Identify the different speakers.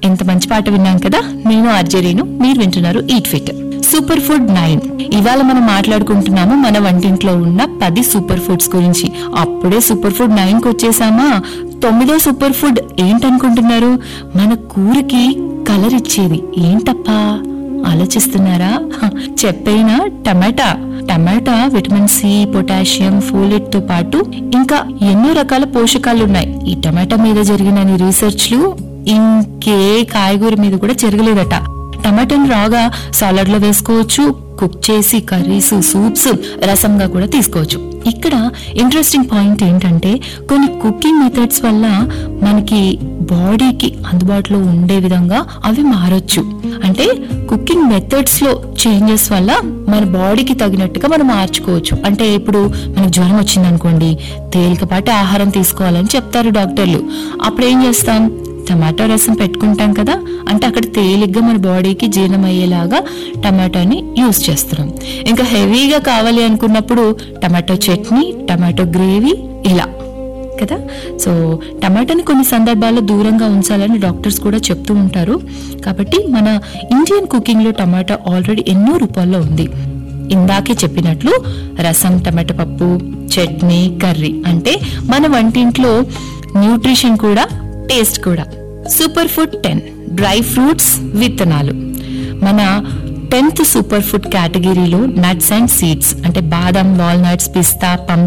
Speaker 1: ఎంత మంచి పాట విన్నాం కదా నేను ఆర్జరీను మీరు వింటున్నారు eat fit super food nine ఇవాళ మనం మాట్లాడుకుంటున్నాము మన వంటింట్లో ఉన్న పది సూపర్ ఫుడ్స్ గురించి అప్పుడే సూపర్ ఫుడ్ నైన్ కి వచ్చేసామా తొమ్మిదో సూపర్ ఫుడ్ ఏంటనుకుంటున్నారు మన కూరకి కలర్ ఇచ్చేది ఏంటప్పా ఆలోచిస్తున్నారా హ, చెప్పేనా tomato tomato vitamin C potassium folate తో పాటు ఇంకా ఎన్నో రకాల పోషకాలు ఉన్నాయి ఈ టమాటా మీద జరిగిన రీసెర్చ్లు ఇంకే కాయగూర మీద కూడా జరగలేదట టమాటాని రాగా సాలడ్ లో వేసుకోవచ్చు కుక్ చేసి కర్రీస్ సూప్స్ రసంగా కూడా తీసుకోవచ్చు ఇక్కడ ఇంట్రెస్టింగ్ పాయింట్ ఏంటంటే కొన్ని కుకింగ్ మెథడ్స్ వల్ల మనకి బాడీకి అందుబాటులో ఉండే విధంగా అవి మారొచ్చు అంటే కుకింగ్ మెథడ్స్ లో చేంజెస్ వల్ల మన బాడీకి తగినట్టుగా మనం మార్చుకోవచ్చు అంటే ఇప్పుడు మనకు జ్వరం వచ్చింది అనుకోండి తేలికపాటి ఆహారం తీసుకోవాలని చెప్తారు డాక్టర్లు అప్పుడు ఏం చేస్తాం టమాటో రసం పెట్టుకుంటాం కదా అంటే అక్కడ తేలిగ్గా మన బాడీకి జీర్ణమయ్యేలాగా టమాటోని యూస్ చేస్తున్నాం ఇంకా హెవీగా కావాలి అనుకున్నప్పుడు టమాటో చట్నీ టమాటో గ్రేవీ ఇలా కదా సో టమాటాని కొన్ని సందర్భాల్లో దూరంగా ఉంచాలని డాక్టర్స్ కూడా చెప్తూ ఉంటారు కాబట్టి మన ఇండియన్ కుకింగ్ లో టమాటా ఆల్రెడీ ఎన్నో రూపాల్లో ఉంది ఇందాకే చెప్పినట్లు రసం టమాటా పప్పు చట్నీ కర్రీ అంటే మన వంటింట్లో న్యూట్రిషన్ కూడా టేస్ట్ కూడా super food ten dry fruits విత్తనాలు మన టెన్త్ సూపర్ ఫుడ్ కేటగిరీలో నట్స్ అండ్ సీడ్స్ అంటే బాదం వాల్నట్స్ పిస్తా పంప్